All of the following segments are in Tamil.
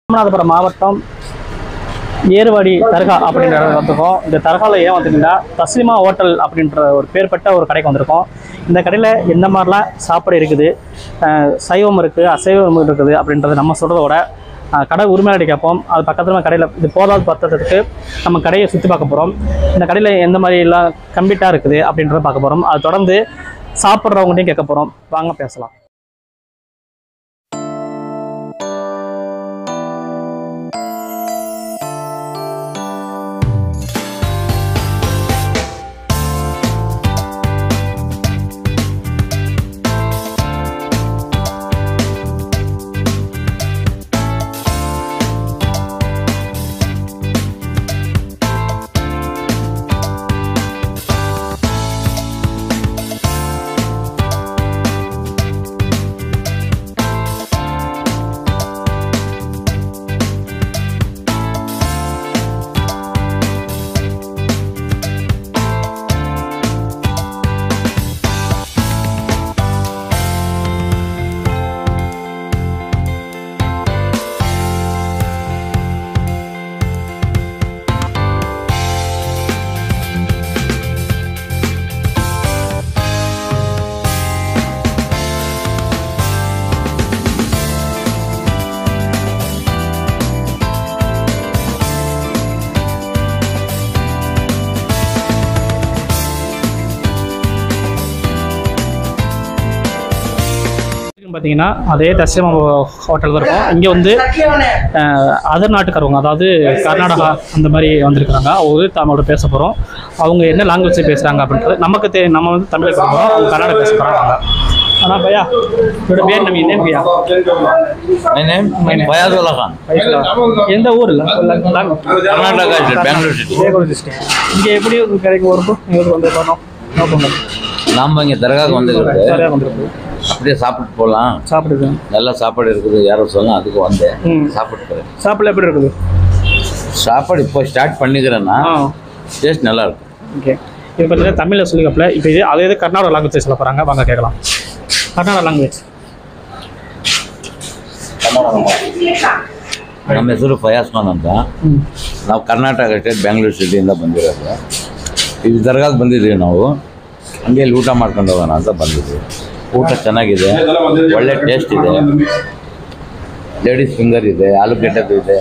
ராமநாதபுரம் மாவட்டம் ஏறுவாடி தர்கா அப்படின்ற இடத்துல வந்திருக்கோம் இந்த தர்காவில் ஏன் வந்துட்டீங்கன்னா தஸ்லிமா ஹோட்டல் அப்படின்ற ஒரு பேர்பட்ட ஒரு கடைக்கு வந்திருக்கோம் இந்த கடையில் எந்த மாதிரிலாம் சாப்பாடு இருக்குது அஹ் சைவம் இருக்குது அசைவம் இருக்குது அப்படின்றத நம்ம சொல்கிறத விட அஹ் கடை உரிமையாளர்கிட்ட கேட்போம் அது பக்கத்தில் கடையில் இது போதாது பத்தத்துக்கு நம்ம கடையை சுற்றி பார்க்க போகிறோம் இந்த கடையில் எந்த மாதிரி எல்லாம் கம்ப்ளீட்டாக இருக்குது அப்படின்றத பார்க்க போகிறோம் அதை தொடர்ந்து சாப்பிட்றவங்ககிட்டையும் கேட்க போகிறோம் வாங்க பேசலாம் பார்த்தீங்கன்னா அதே தஸ்லிமா ஹோட்டல் தான் இருக்கும் இங்கே வந்து அதர் நாட்டுக்காரவங்க அதாவது கர்நாடகா அந்த மாதிரி வந்திருக்கிறாங்க அவங்க தமிழோட பேச போகிறோம் அவங்க என்ன லாங்குவேஜ் பேசுகிறாங்க அப்படின்றது நமக்கு தெ நம்ம வந்து தமிழ் பேச போகிறோம் அவங்க கன்னடா பேச போகிறாங்க ஆனால் பையா இதோட பேர் நம்ம என்ன பையா My name Fayazullah Khan, எந்த ஊரில் Karnataka state, Bangalore city. Bangalore district இங்கே எப்படி உங்களுக்கு கிடைக்கும் வரும் எங்களுக்கு வந்து பண்ணோம் நோக்கம் நாம இங்க தர்காவுக்கு வந்துருக்கு சரியாக வந்திருக்கு அப்படியே சாப்பிட்டு போகலாம் சாப்பிடுது நல்ல சாப்பாடு இருக்குது யாரோ சொல்லலாம் அதுக்கு வந்தேன் ம் சாப்பிட்டு போறேன் சாப்பிட எப்படி இருக்குது சாப்பாடு இப்போ ஸ்டார்ட் பண்ணிக்கிறேன்னா ஆ டேஸ்ட் நல்லா இருக்கும் ஓகே இது பார்த்தீங்கன்னா தமிழில் சொல்லிக்கப்பல இப்போ இது அதே இது கர்நாடகா லாங்குவேஜ் சொல்ல போகிறாங்க வாங்க கேட்கலாம் ಕನ್ನಡ ಲ್ಯಾಂಗ್ವೇಜ್ ನಮ್ಮ ಹೆಸರು ಫಯಾಸ್ ಖಾನ್ ಅಂತ ನಾವು ಕರ್ನಾಟಕ ಸ್ಟೇಟ್ ಬ್ಯಾಂಗ್ಳೂರು ಸಿಟಿಯಿಂದ ಬಂದಿರೋದು ಇದು ದರ್ಗಾಗೆ ಬಂದಿದ್ದೀವಿ ನಾವು ಹಂಗೆ ಇಲ್ಲಿ ಊಟ ಮಾಡ್ಕೊಂಡು ಹೋಗೋಣ ಅಂತ ಬಂದಿದ್ವಿ ಊಟ ಚೆನ್ನಾಗಿದೆ ಒಳ್ಳೆ ಟೇಸ್ಟ್ ಇದೆ ಲೇಡೀಸ್ ಫಿಂಗರ್ ಇದೆ ಆಲೂಗೆಡ್ಡೆದು ಇದೆ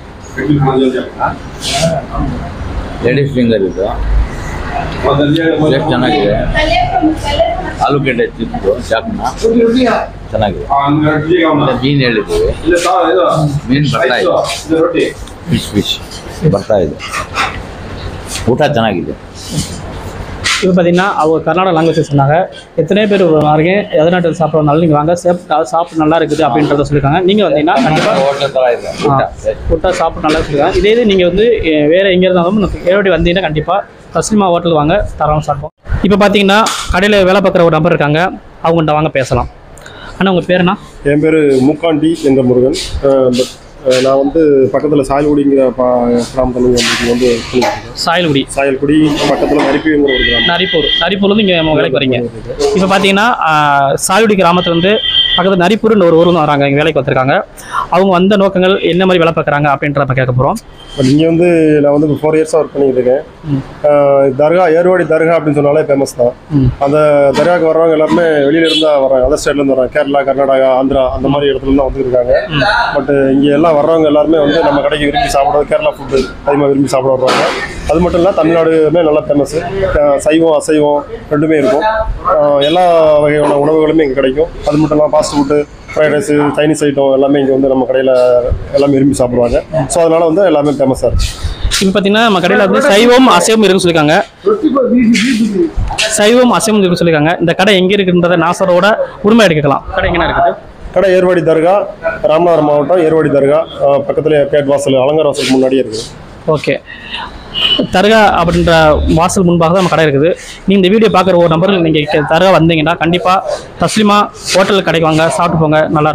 ಲೇಡೀಸ್ ಫಿಂಗರ್ ಇದೆ ಟೇಸ್ಟ್ ಚೆನ್ನಾಗಿದೆ ಆಲೂಗೆಡ್ಡೆ ಚಿಪ್ಸು ಚಾಕ್ನ ಚೆನ್ನಾಗಿದೆ ಮತ್ತೆ ಮೀನು ಹೇಳಿದ್ದೀವಿ ಮೀನು ಬರ್ತಾ ಇದೆ ಫಿಶ್ ಫಿಶ್ ಬರ್ತಾ ಇದೆ ಊಟ ಚೆನ್ನಾಗಿದೆ இப்போ பார்த்தீங்கன்னா அவங்க கர்நாடகா லாங்குவேஜ் சொன்னாங்க எத்தனை பேர் வரீங்க எதனாட்டு சாப்பிட்றதுனால நீங்கள் வாங்க சாப்பிட்டு சாப்பிட்டு நல்லா இருக்குது அப்படின்றத சொல்லியிருக்காங்க நீங்கள் வந்தீங்கன்னா கண்டிப்பாக ಹೋಟೆಲ್ ಥರ ಇದೆ ಊಟ ஃபுட்டாக சாப்பிட்டு நல்லா சொல்லியிருக்காங்க இதே இது நீங்கள் வந்து அஹ், வேறு எங்கே இருந்தாலும் ஏழோடி வந்தீங்கன்னா கண்டிப்பாக தஸ்லிமா ஹோட்டல் வாங்க தரம் சாப்பிடும் இப்போ பார்த்தீங்கன்னா கடையில் வேலை பார்க்குற ஒரு நபர் இருக்காங்க அவங்கள்ட்ட வாங்க பேசலாம் அண்ணா உங்கள் பேர் என்ன என் பேர் மூக்காண்டி என்ற முருகன் அஹ் but, அஹ் நான் வந்து பக்கத்தில் சாயல்குடிங்கிற பா கிராமத்தில் வந்து இங்க வந்து பண்ணிட்டுருக்கேன். சாயல்குடி சாயல்குடி பக்கத்தில் நரிப்பிங்கிற ஒரு கிராமம் நரிப்பூர் நரிப்பூர்லேருந்து இங்கே வேலைக்கு வரீங்க இப்போ பார்த்தீங்கன்னா சாயுடி கிராமத்துலேருந்து பக்கத்தில் நரிப்பூர்னு ஒரு ஊர்ல வராங்க இங்கே வேலைக்கு வந்திருக்காங்க அவங்க வந்த நோக்கங்கள் என்ன மாதிரி வேலை பார்க்குறாங்க அப்படின்றத நம்ம கேட்க போகிறோம் பட் இங்கே வந்து நான் வந்து ஃபோர் இயர்ஸாக ஒர்க் பண்ணிட்டு இருக்கேன் ம். அஹ் தர்கா ஏர்வாடி தர்கா அப்படின்னு சொன்னாலே ஃபேமஸ் தான் ம். அந்த தர்காவுக்கு வர்றவங்க எல்லாருமே வெளியில இருந்தா வர்றாங்க அதர் ஸ்டேட்லேருந்து வர்றாங்க கேரளா கர்நாடகா ஆந்திரா அந்த மாதிரி இடத்துல இருந்து வந்துருக்காங்க பட் இங்கே எல்லாம் வர்றவங்க எல்லாருமே வந்து நம்ம கடைக்கு விரும்பி சாப்பிடுறது கேரளா ஃபுட்டு அதிகமாக விரும்பி சாப்பிட வருவாங்க அது மட்டும் இல்லை தமிழ்நாடுமே நல்லா ஃபேமஸ் சைவம் அசைவம் ரெண்டுமே இருக்கும் அஹ் எல்லா வகையான உணவுகளுமே இங்கே கிடைக்கும் அது மட்டும் இல்லாமல் fast food fried rice Chinese item எல்லாமே இங்கே வந்து நம்ம கடையில் எல்லாமே விரும்பி சாப்பிடுவாங்க ஸோ அதனால வந்து எல்லாமே ஃபேமஸாக இருக்கு இப்போ பார்த்தீங்கன்னா நம்ம கடையில் வந்து சைவம் அசைவம் இருக்குன்னு சொல்லியிருக்காங்க சைவம் அசைவம் இருக்குன்னு சொல்லியிருக்காங்க இந்த கடை எங்கே இருக்குன்றத நாசரோட உரிமை எடுக்கலாம் கடை எங்கே இருக்குது கடை ஏர்வாடி தர்கா ராமநாதபுரம் மாவட்டம் ஏர்வாடி தர்கா அஹ் பக்கத்துல கேட் வாசல் அலங்கார வாசலுக்கு முன்னாடியே இருக்குது ஓகே தர்கா அப்படின்ற வாசல் முன்பாக தான் நம்ம கடை இருக்குது நீ இந்த வீடியோ பார்க்குற ஒரு நம்பர் நீங்கள் தர்கா வந்தீங்கன்னா கண்டிப்பாக தஸ்லிமா ஹோட்டல் கடைக்கு வாங்க சாப்பிட்டு போங்க நல்லா இருக்கும்.